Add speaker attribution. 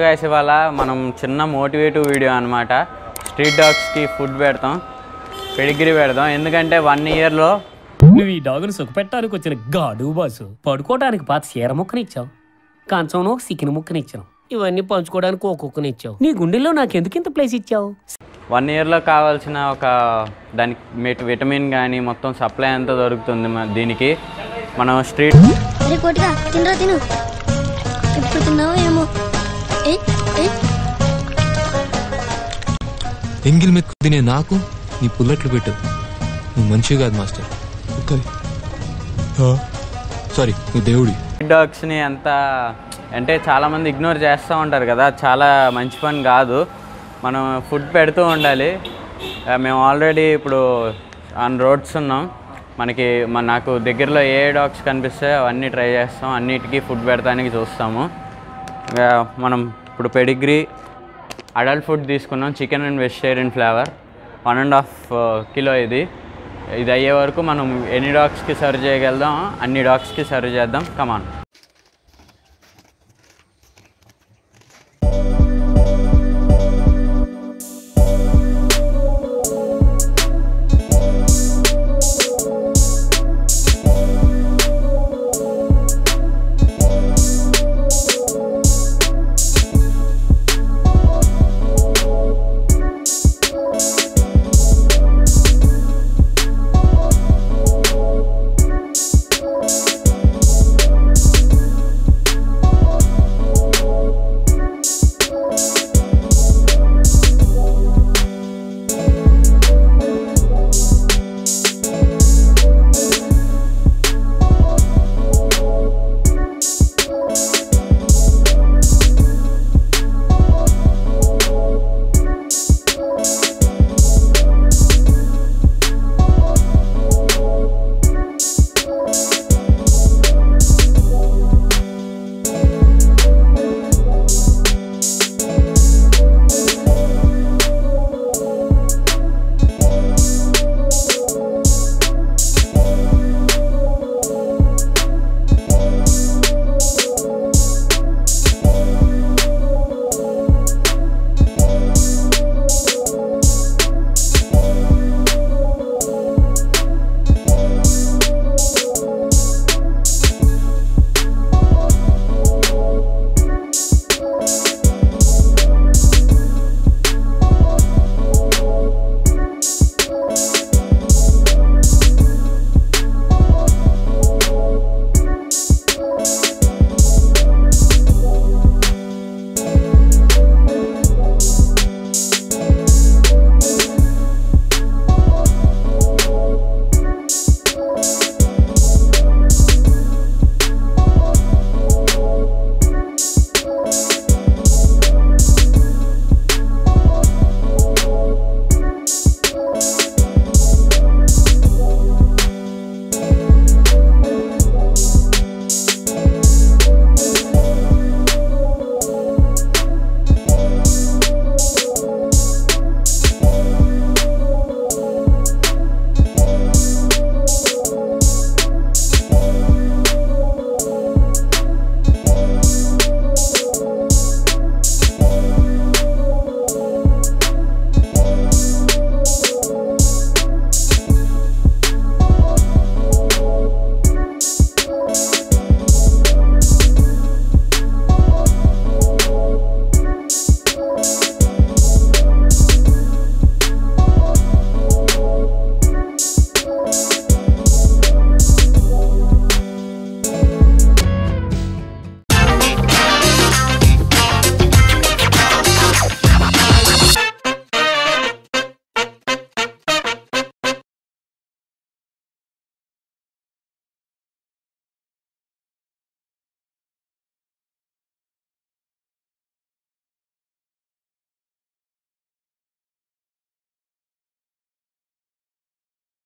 Speaker 1: guys ఇవాళ మనం చిన్న మోటివేటివ్ వీడియో అనమాట స్ట్రీట్ డాగ్స్కి ఫుడ్ పెడతాం పెడిగిరి పెడతాం ఎందుకంటే వన్ ఇయర్లో
Speaker 2: నువ్వు ఈ డాగును సుఖపెట్టడానికి వచ్చిన గాడు బాసు పడుకోవడానికి పాత చీర ముక్కనిచ్చావు కంచంలో ఒక సికిన ముక్కనిచ్చావు ఇవన్నీ పంచుకోవడానికి ఒక కుక్కనిచ్చావు నీ గుండెల్లో నాకెందుకు ఇంత ప్లేస్ ఇచ్చావు
Speaker 1: వన్ ఇయర్లో కావాల్సిన ఒక దానికి మెట్ విటమిన్ కానీ మొత్తం సప్లై అంతా దొరుకుతుంది మ- దీనికి మనం స్ట్రీట్
Speaker 3: అరే కోటిగా తినరా తిను ఎప్పుడు తిన్నావో ఏమో ఏయ్ ఏయ్
Speaker 4: ఎంగిల్ మెతుకు తినే నాకు నీ పుల్లట్లు పెట్టు నువ్వు మంచివి కాదు మాస్టర్ సారీ నువ్వు దేవుడి
Speaker 1: స్ట్రీట్ డాగ్స్ని ఎంత అంటే చాలామంది ఇగ్నోర్ చేస్తూ ఉంటారు కదా చాలా మంచి పని కాదు మనం ఫుడ్ పెడుతూ ఉండాలి ఆ, మేము ఆల్రెడీ ఇప్పుడు ఆన్ రోడ్స్ ఉన్నాం మనకి మన నాకు దగ్గరలో ఏ డాగ్స్ కనిపిస్తే అవన్నీ ట్రై చేస్తాం అన్నిటికీ ఫుడ్ పెడతానికి చూస్తాము ఇక మనం ఇప్పుడు పెడిగ్రీ అడల్ట్ ఫుడ్ తీసుకున్నాం chicken and vegetarian flavour one and half kilo ఇది ఇది అయ్యే వరకు మనం ఎన్ని డాగ్స్కి సర్వ్ చేయగలుగుదాం అన్ని డాగ్స్కి సర్వ్ చేద్దాం కమాన్